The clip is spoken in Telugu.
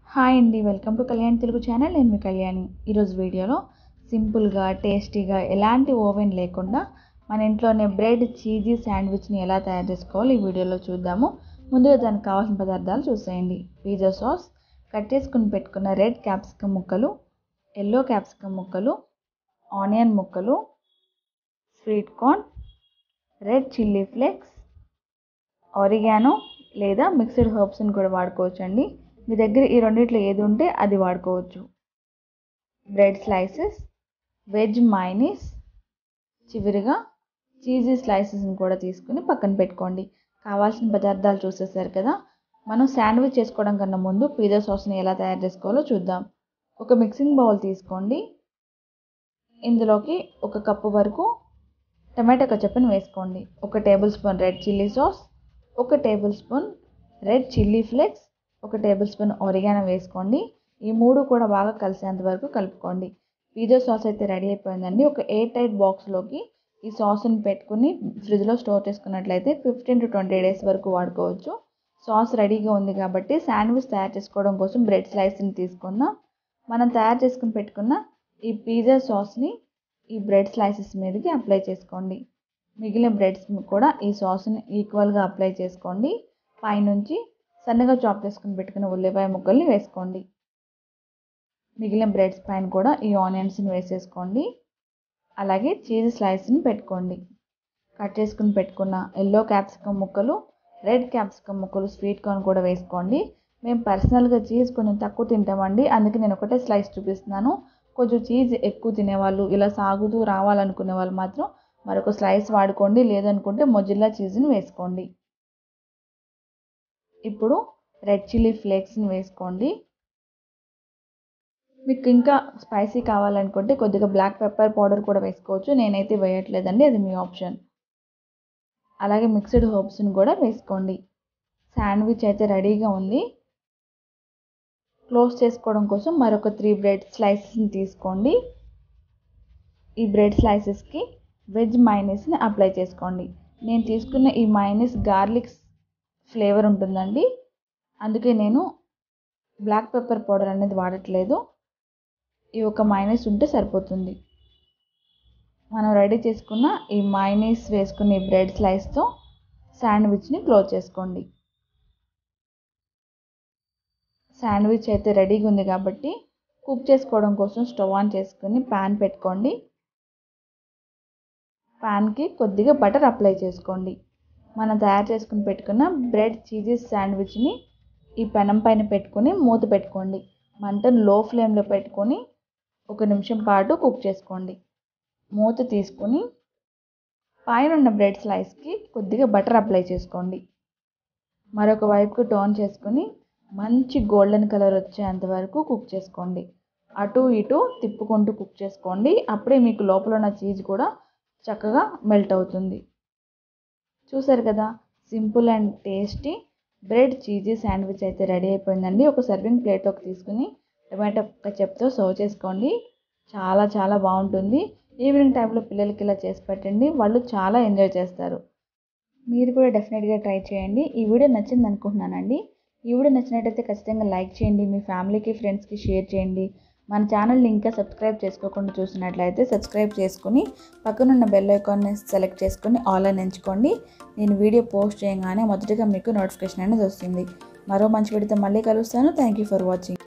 హాయ్ అండి welcome to Kalyan Telugu channel నేను మీ కళ్యాణి ఈరోజు వీడియోలో సింపుల్గా టేస్టీగా ఎలాంటి ఓవెన్ లేకుండా మన ఇంట్లోనే బ్రెడ్ చీజీ శాండ్విచ్ని ఎలా తయారు చేసుకోవాలో ఈ వీడియోలో చూద్దాము ముందుగా దానికి కావాల్సిన పదార్థాలు చూసేయండి పిజ్జా సాస్ కట్ చేసుకుని పెట్టుకున్న రెడ్ క్యాప్సికమ్ ముక్కలు ఎల్లో క్యాప్సికమ్ ముక్కలు ఆనియన్ ముక్కలు sweet corn red chilli flakes oregano లేదా మిక్స్డ్ హర్బ్స్ని కూడా వాడుకోవచ్చు అండి మీ దగ్గర ఈ రెండిట్లో ఏది ఉంటే అది వాడుకోవచ్చు బ్రెడ్ స్లైసెస్ వెజ్ మైనీస్ చివరిగా చీజీ స్లైసెస్ని కూడా తీసుకుని పక్కన పెట్టుకోండి కావాల్సిన పదార్థాలు చూసేసారు కదా మనం శాండ్విచ్ చేసుకోవడం కన్నా ముందు పిజ్జా సాస్ని ఎలా తయారు చేసుకోవాలో చూద్దాం ఒక మిక్సింగ్ బౌల్ తీసుకోండి ఇందులోకి ఒక కప్పు వరకు టమాటా కచప్పని వేసుకోండి ఒక tablespoon red chilli sauce ఒక tablespoon red chilli flakes ఒక టేబుల్ స్పూన్ ఒరిగానో వేసుకోండి ఈ మూడు కూడా బాగా కలిసేంత వరకు కలుపుకోండి పిజ్జా సాస్ అయితే రెడీ అయిపోయిందండి ఒక ఎయిర్ టైట్ బాక్స్లోకి ఈ సాస్ని పెట్టుకుని ఫ్రిడ్జ్లో స్టోర్ చేసుకున్నట్లయితే ఫిఫ్టీన్ టు ట్వంటీ డేస్ వరకు వాడుకోవచ్చు సాస్ రెడీగా ఉంది కాబట్టి శాండ్విచ్ తయారు చేసుకోవడం కోసం బ్రెడ్ స్లైస్ని తీసుకుందాం మనం తయారు చేసుకుని పెట్టుకున్న ఈ పిజ్జా సాస్ని ఈ బ్రెడ్ స్లైసెస్ మీదకి అప్లై చేసుకోండి మిగిలిన బ్రెడ్స్ కూడా ఈ సాస్ని ఈక్వల్గా అప్లై చేసుకోండి పైనుంచి సన్నగా చాప్ చేసుకుని పెట్టుకున్న ఉల్లిపాయ ముక్కల్ని వేసుకోండి మిగిలిన బ్రెడ్స్ పైన కూడా ఈ ఆనియన్స్ని వేసేసుకోండి అలాగే చీజ్ స్లైస్ని పెట్టుకోండి కట్ చేసుకుని పెట్టుకున్న ఎల్లో క్యాప్సికమ్ ముక్కలు రెడ్ క్యాప్సికమ్ ముక్కలు స్వీట్ కార్న్ కూడా వేసుకోండి మేము పర్సనల్గా చీజ్ కొంచెం తక్కువ తింటామండి అందుకే నేను ఒకటే స్లైస్ చూపిస్తున్నాను కొంచెం చీజ్ ఎక్కువ తినేవాళ్ళు ఇలా సాగుతూ రావాలనుకునే వాళ్ళు మాత్రం మరొక స్లైస్ వాడుకోండి లేదనుకుంటే మొజిల్లా చీజ్ని వేసుకోండి ఇప్పుడు రెడ్ చిల్లీ ఫ్లేక్స్ని వేసుకోండి మీకు ఇంకా స్పైసీ కావాలనుకుంటే కొద్దిగా బ్లాక్ పెప్పర్ పౌడర్ కూడా వేసుకోవచ్చు నేనైతే వేయట్లేదండి అది మీ ఆప్షన్ అలాగే మిక్స్డ్ హర్బ్స్ని కూడా వేసుకోండి శాండ్విచ్ అయితే రెడీగా ఉంది క్లోజ్ చేసుకోవడం కోసం మరొక త్రీ బ్రెడ్ స్లైసెస్ని తీసుకోండి ఈ బ్రెడ్ స్లైసెస్కి వెజ్ మైనస్ని అప్లై చేసుకోండి నేను తీసుకున్న ఈ మైనస్ గార్లిక్ ఫ్లేవర్ ఉంటుందండి అందుకే నేను బ్లాక్ పెప్పర్ పౌడర్ అనేది వాడట్లేదు ఈ ఒక మైనస్ ఉంటే సరిపోతుంది మనం రెడీ చేసుకున్న ఈ మైనస్ వేసుకున్న ఈ బ్రెడ్ స్లైస్తో శాండ్విచ్ని క్లోజ్ చేసుకోండి శాండ్విచ్ అయితే రెడీగా ఉంది కాబట్టి కుక్ చేసుకోవడం కోసం స్టవ్ ఆన్ చేసుకుని ప్యాన్ పెట్టుకోండి ప్యాన్కి కొద్దిగా బటర్ అప్లై చేసుకోండి మనం తయారు చేసుకుని పెట్టుకున్న బ్రెడ్ చీజెస్ శాండ్విచ్ని ఈ పెనం పైన పెట్టుకొని మూత పెట్టుకోండి మంటను లో ఫ్లేమ్లో పెట్టుకొని ఒక నిమిషం పాటు కుక్ చేసుకోండి మూత తీసుకొని పైన ఉన్న బ్రెడ్ స్లైస్కి కొద్దిగా బటర్ అప్లై చేసుకోండి మరొక వైపుకు టర్న్ చేసుకొని మంచి గోల్డెన్ కలర్ వచ్చేంత వరకు కుక్ చేసుకోండి అటు ఇటు తిప్పుకుంటూ కుక్ చేసుకోండి అప్పుడే మీకు లోపల ఉన్న చీజ్ కూడా చక్కగా మెల్ట్ అవుతుంది చూసారు కదా simple and tasty bread cheesy sandwich అయితే రెడీ అయిపోయిందండి ఒక సర్వింగ్ ప్లేట్లోకి తీసుకుని టమాటో కచప్తో సర్వ్ చేసుకోండి చాలా చాలా బాగుంటుంది ఈవినింగ్ టైంలో పిల్లలకి ఇలా చేసి పెట్టండి వాళ్ళు చాలా ఎంజాయ్ చేస్తారు మీరు కూడా డెఫినెట్గా ట్రై చేయండి ఈ వీడియో నచ్చింది అనుకుంటున్నానండి ఈ వీడియో నచ్చినట్టయితే ఖచ్చితంగా లైక్ చేయండి మీ ఫ్యామిలీకి ఫ్రెండ్స్కి షేర్ చేయండి మన ఛానల్ని ఇంకా సబ్స్క్రైబ్ చేసుకోకుండా చూసినట్లయితే సబ్స్క్రైబ్ చేసుకుని పక్కనున్న బెల్ ఐకాన్ని సెలెక్ట్ చేసుకుని ఆల్ అని ఎంచుకోండి నేను వీడియో పోస్ట్ చేయగానే మొదటిగా మీకు నోటిఫికేషన్ అనేది వస్తుంది మరో మంచి వీడియోతో మళ్ళీ కలుస్తాను థ్యాంక్ యూ ఫర్ వాచింగ్